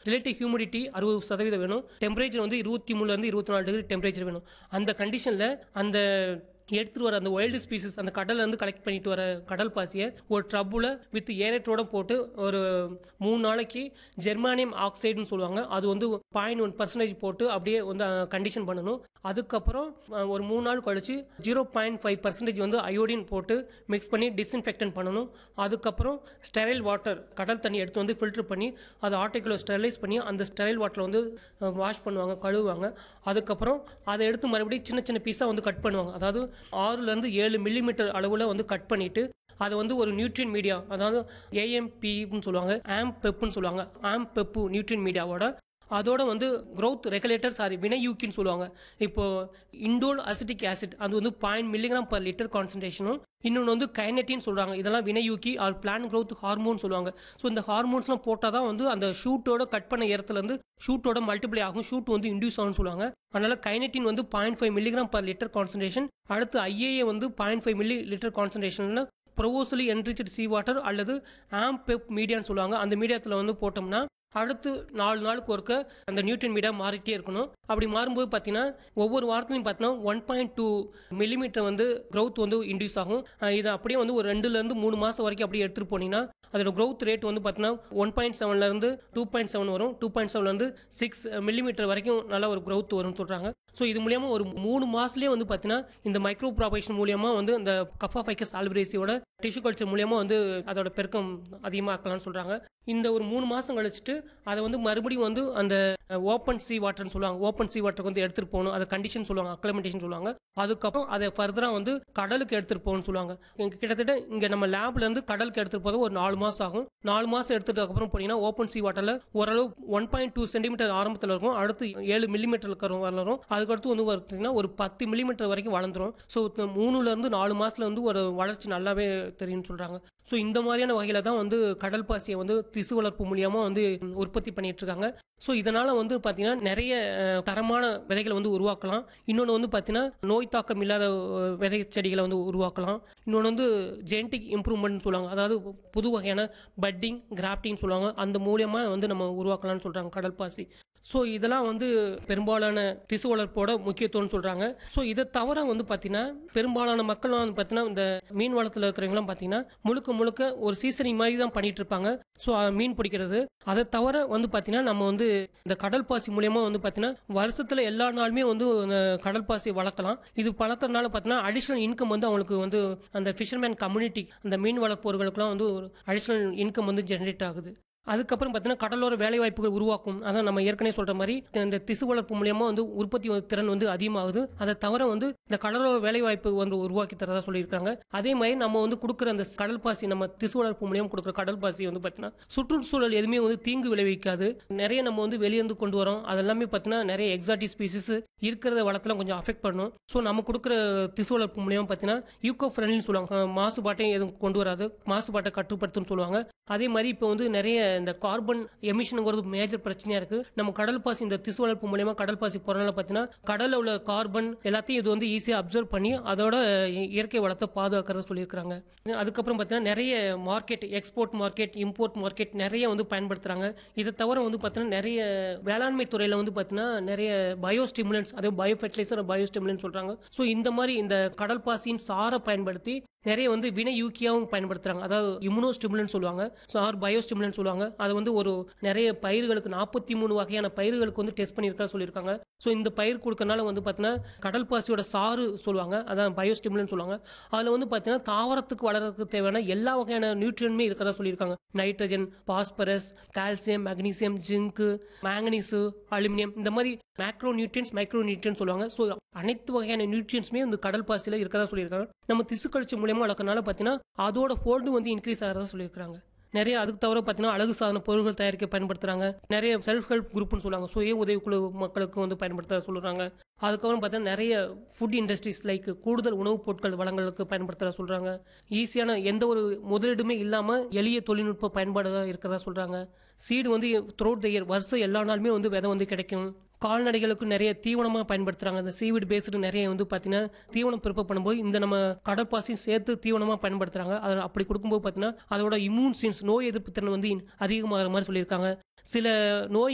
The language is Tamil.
ரிலேட்டிவ் ஹியூமிடிட்டி அறுபது சதவீதம் வேணும் டெம்பரேச்சர் வந்து இருபத்தி மூணுலேருந்து இருபத்தி நாலு டிகிரி டெம்பரேச்சர் வேணும் அந்த கண்டிஷனில் அந்த எடுத்துட்டு வர அந்த வைல்டு ஸ்பீசிஸ் அந்த கடல்ல இருந்து கலெக்ட் பண்ணிட்டு வர கடல் பாசியை ஒரு ட்ரப்புல வித் ஏரேட்டரோட போட்டு ஒரு மூணு நாளைக்கு ஜெர்மானியம் ஆக்சைடுன்னு சொல்லுவாங்க அது வந்து பாயிண்ட் ஒன் பர்சன்டேஜ் போட்டு அப்படியே வந்து கண்டிஷன் பண்ணணும் அதுக்கப்புறம் அஹ், ஒரு மூணு நாள் கழிச்சு ஜீரோ பாயிண்ட் ஃபைவ் பர்சன்டேஜ் வந்து அயோடின் போட்டு மிக்ஸ் பண்ணி டிஸ்இன்ஃபெக்டன் பண்ணணும் அதுக்கப்புறம் ஸ்டெரைல் வாட்டர் கடல் தண்ணி எடுத்து வந்து ஃபில்டர் பண்ணி அதை ஆர்டிக்கில் ஸ்டெரிலைஸ் பண்ணி அந்த ஸ்டெரைல் வாட்டரில் வந்து வாஷ் பண்ணுவாங்க கழுவுவாங்க அதுக்கப்புறம் அதை எடுத்து மறுபடியும் சின்ன சின்ன பீஸாக வந்து கட் பண்ணுவாங்க அதாவது ஆறுலேருந்து ஏழு மில்லிமீட்டர் அளவில் வந்து கட் பண்ணிட்டு அதை வந்து ஒரு நியூட்ரியன் மீடியா அதாவது ஏஎம்பின்னு சொல்லுவாங்க ஆம் பெப்புன்னு சொல்லுவாங்க ஆம் பெப்பு நியூட்ரியன் மீடியாவோட அதோட வந்து growth ரெகுலேட்டர் சாரி வினையூக்கின்னு சொல்லுவாங்க இப்போ இண்டோல் அசிட்டிக் ஆசிட் அது வந்து பாயிண்ட் மில்லிகிராம் பர் லிட்டர் கான்சன்ட்ரேஷனும் இன்னொன்று வந்து கைனட்டின்னு சொல்கிறாங்க இதெல்லாம் வினையூக்கி ஆர் பிளான் growth ஹார்மோன் சொல்லுவாங்க ஸோ இந்த ஹார்மோன்ஸ்லாம் போட்டால் தான் வந்து அந்த ஷூட்டோட கட் பண்ண இடத்துலேருந்து ஷூட்டோட மல்டிப்ளை ஆகும் ஷூட் வந்து இன்டியூஸ் ஆகும்னு சொல்லுவாங்க அதனால கைனட்டின் வந்து point five milligram per litre concentration அடுத்து ஐஏஏ வந்து பாயிண்ட் ஃபைவ் மில்லி லிட்டர் கான்சன்ட்ரேஷனில் ப்ரொவோசலி என்ரிச்சட் சி வாட்டர் அல்லது ஆம்பெப் மீடியான்னு சொல்லுவாங்க அந்த மீடியத்தில் வந்து போட்டோம்னா அடுத்து நாலு நாளுக்கு ஒருக்க அந்த நியூட்ரன் மீடியா மாறிட்டே இருக்கணும் அப்படி மாறும்போது பார்த்தீங்கன்னா ஒவ்வொரு வாரத்துலையும் பார்த்தீங்கன்னா ஒன் பாயிண்ட் டூ மில்லிமீட்டர் வந்து growth வந்து இன்டியூஸ் ஆகும் அஹ் இதை அப்படியே வந்து ஒரு ரெண்டுலேருந்து மூணு மாதம் வரைக்கும் அப்படியே எடுத்துகிட்டு போனீங்கன்னா அதோட growth ரேட் வந்து பார்த்தீங்கன்னா ஒன் பாயிண்ட் செவன்லேருந்து டூ பாயிண்ட் செவன் வரும் டூ பாயிண்ட் செவன்லேருந்து சிக்ஸ் மில்லிமீட்டர் வரைக்கும் நல்ல ஒரு growth வரும்னு சொல்கிறாங்க ஸோ இது மூலியமா ஒரு மூணு மாசத்துலயே வந்து பார்த்தீங்கன்னா இந்த மைக்ரோ ப்ராபகேஷன் மூலியமா வந்து இந்த கஃபா ஃபைக்கஸ் ஆல்பிரேசியோட டிஷ்யூ கல்ச்சர் மூலியமா வந்து அதோட பெருக்கம் அதிகமாக்கலாம்னு சொல்றாங்க இந்த ஒரு மூணு மாசம் கழிச்சிட்டு அதை வந்து மறுபடியும் வந்து அந்த ஓப்பன் சி வாட்டர்னு சொல்லுவாங்க ஓப்பன் சி வாட்டருக்கு வந்து எடுத்துட்டு போகணும் அதை கண்டிஷன் சொல்லுவாங்க அக்ளமெண்டேஷன் சொல்லுவாங்க அதுக்கப்புறம் அதை ஃபர்தரா வந்து கடலுக்கு எடுத்துட்டு போகணும்னு சொல்லுவாங்க இங்க கிட்டத்தட்ட இங்க நம்ம லேப்ல இருந்து கடலுக்கு எடுத்துட்டு போக ஒரு நாலு மாசம் ஆகும் நாலு மாசம் எடுத்துட்டு அப்புறம் போனீங்கன்னா ஓப்பன் சி வாட்டர்ல ஓரளவு ஒன் பாயிண்ட் டூ சென்டிமீட்டர் ஆரம்பத்தில் இருக்கும் அடுத்து ஏழு மில்லிமீட்டர் வளரும் அதுக்கடுத்து வந்து பார்த்தீங்கன்னா ஒரு பத்து மில்லிமீட்டர் வரைக்கும் வளர்ந்துரும் ஸோ மூணுல இருந்து நாலு மாசத்துல வந்து ஒரு வளர்ச்சி நல்லாவே தெரியும்னு சொல்றாங்க ஸோ இந்த மாதிரியான வகையில தான் வந்து கடல் பாசியை வந்து திசு வளர்ப்பு மூலியமா வந்து உற்பத்தி பண்ணிட்டு இருக்காங்க ஸோ இதனால வந்து பார்த்தீங்கன்னா நிறைய அஹ், தரமான விதைகளை வந்து உருவாக்கலாம் இன்னொன்று வந்து பார்த்தீங்கன்னா நோய் தாக்கம் இல்லாத அஹ், விதை செடிகளை வந்து உருவாக்கலாம் இன்னொன்று வந்து ஜெனட்டிக் இம்ப்ரூவ்மெண்ட் சொல்லுவாங்க அதாவது புது வகையான பட்டிங் கிராஃப்டிங் சொல்லுவாங்க அந்த மூலியமா வந்து நம்ம உருவாக்கலாம்னு சொல்றாங்க கடல் பாசி ஸோ இதெல்லாம் வந்து பெரும்பாலான திசு வளர்ப்போட முக்கியத்துவம்னு சொல்றாங்க ஸோ இதை தவிர வந்து பார்த்தீங்கன்னா பெரும்பாலான மக்கள் வந்து பார்த்தீங்கன்னா இந்த மீன் வளத்தில் இருக்கிறவங்களாம் பார்த்தீங்கன்னா முழுக்க முழுக்க ஒரு சீசனிங் மாதிரி தான் பண்ணிட்டு இருப்பாங்க ஸோ மீன் பிடிக்கிறது அதை தவிர வந்து பார்த்தீங்கன்னா நம்ம வந்து இந்த கடல் பாசி மூலியமா வந்து பார்த்தீங்கன்னா வருஷத்துல எல்லா நாளுமே வந்து இந்த கடல் பாசி வளர்க்கலாம் இது வளர்க்கறதுனால பார்த்தீங்கன்னா அடிஷனல் இன்கம் வந்து அவங்களுக்கு வந்து அந்த ஃபிஷர்மேன் கம்யூனிட்டி அந்த மீன் வளர்ப்பவர்களுக்குலாம் வந்து ஒரு அடிஷனல் இன்கம் வந்து ஜெனரேட் ஆகுது அதுக்கப்புறம் பார்த்தீங்கன்னா கடலோர வேலை வாய்ப்புகள் உருவாக்கும் அதான் நம்ம ஏற்கனவே சொல்ற மாதிரி இந்த திசு வளர்ப்பு மூலியமா வந்து உற்பத்தி திறன் வந்து அதிகமாகுது அதை தவிர வந்து இந்த கடலோர வேலை வாய்ப்பு வந்து உருவாக்கி தரதா சொல்லியிருக்காங்க அதே மாதிரி நம்ம வந்து கொடுக்குற அந்த கடல் பாசி நம்ம திசு வளர்ப்பு மூலியம் கொடுக்குற கடல் பாசி வந்து பார்த்தீங்கன்னா சுற்றுச்சூழல் எதுவுமே வந்து தீங்கு விளைவிக்காது நிறைய நம்ம வந்து வெளியிருந்து கொண்டு வரோம் அதெல்லாமே பார்த்தீங்கன்னா நிறைய எக்ஸாட்டிக் ஸ்பீசிஸ் இருக்கிறத வளத்துல கொஞ்சம் அஃபெக்ட் பண்ணும் ஸோ நம்ம கொடுக்குற திசு வளர்ப்பு மூலியம் பார்த்தீங்கன்னா யூகோ ஃப்ரெண்ட்லின்னு சொல்லுவாங்க அஹ் மாசுபாட்டையும் எதுவும் கொண்டு வராது மாசுபாட்டை கட்டுப்படுத்தும்னு சொல்லுவாங்க அதே மாதிரி இப்போ வந்து நிறைய இந்த கார்பன் எமிஷனுங்கிறது மேஜர் பிரச்சனையா இருக்கு நம்ம கடல் பாசி இந்த திசு வளர்ப்பு மூலியமா கடல் பாசி போறதுனால பார்த்தீங்கன்னா கடல்ல உள்ள கார்பன் எல்லாத்தையும் இது வந்து ஈஸியா அப்சர்வ் பண்ணி அதோட இ- இயற்கை வளத்தை பாதுகாக்கிறத சொல்லியிருக்காங்க அதுக்கப்புறம் பார்த்தீங்கன்னா நிறைய market export market import market நிறைய வந்து பயன்படுத்துறாங்க இதை தவிர வந்து பார்த்தீங்கன்னா நிறைய வேளாண்மை துறையில வந்து பார்த்தீங்கன்னா நிறைய பயோ ஸ்டிமுலன்ஸ் அதே பயோ ஃபெர்டிலைசர் பயோ ஸ்டிமுலன்ஸ் சொல்றாங்க ஸோ இந்த மாதிரி இந்த கடல் பாசியின் சாரை பயன்படுத்தி நிறைய வந்து வினையூக்கியாவும் பயன்படுத்துறாங்க அதாவது இம்யூனோ ஸ்டிமுலன்ட் சொல்லுவாங்க ஸோ ஆர் பயோ ஸ்டிமுலன்ட் சொல்லுவாங்க அது வந்து ஒரு நிறைய பயிர்களுக்கு நாற்பத்தி மூணு வகையான பயிர்களுக்கு வந்து டெஸ்ட் பண்ணியிருக்கா சொல்லியிருக்காங்க ஸோ இந்த பயிர் கொடுக்கறனால வந்து பார்த்தீங்கன்னா கடல் பாசியோட சாறு சொல்லுவாங்க அதான் பயோ ஸ்டிமுலன்ட் சொல்லுவாங்க அதில் வந்து பார்த்தீங்கன்னா தாவரத்துக்கு வளர்றதுக்கு தேவையான எல்லா வகையான நியூட்ரியனுமே இருக்கிறதா சொல்லியிருக்காங்க nitrogen phosphorus calcium magnesium zinc manganese aluminium இந்த மாதிரி மேக்ரோ நியூட்ரியன்ஸ் மைக்ரோ நியூட்ரியன்ஸ் சொல்லுவாங்க ஸோ அனைத்து வகையான நியூட்ரியன்ஸுமே இந்த கடல் பாசியில் இருக்கிறதா சொல்லியிருக்காங்க நம்ம திசு கழிச்சு மூலியமா வளர்க்கறனால பார்த்தீங்கன்னா அதோட ஃபோல்டு வந்து இன்க்ரீஸ் ஆகிறதா சொல்லியிருக்காங்க நிறைய அதுக்கு தவிர பார்த்தீங்கன்னா அழகு சாதன பொருட்கள் தயாரிக்க பயன்படுத்துறாங்க நிறைய செல்ஃப் ஹெல்ப் குரூப்னு சொல்லுவாங்க சுய உதவிக்குழு மக்களுக்கு வந்து பயன்படுத்த சொல்றாங்க அதுக்கப்புறம் பார்த்தீங்கன்னா நிறைய ஃபுட் இண்டஸ்ட்ரீஸ் லைக் கூடுதல் உணவுப் பொருட்கள் வளங்களுக்கு பயன்படுத்த சொல்றாங்க ஈஸியான எந்த ஒரு முதலீடுமே இல்லாம எளிய தொழில்நுட்ப பயன்பாடு இருக்கிறதா சொல்றாங்க சீடு வந்து த்ரோட் த இயர் வருஷம் எல்லா நாளுமே வந்து விதை வந்து கிடைக்கும் கால்நடைகளுக்கு நிறைய தீவனமா பயன்படுத்துறாங்க அந்த சீவிட் பேஸ்டு நிறைய வந்து பாத்தீங்கன்னா தீவனம் ப்ரிப்பேர் பண்ணும்போது இந்த நம்ம கடற்பாசியும் சேர்த்து தீவனமா பயன்படுத்துறாங்க அதை அப்படி கொடுக்கும்போது பாத்தீங்கன்னா அதோட இம்யூன் சின்ஸ் நோய் எதிர்ப்பு திறன் வந்து அதிகமாகிற மாதிரி சொல்லியிருக்காங்க சில நோய்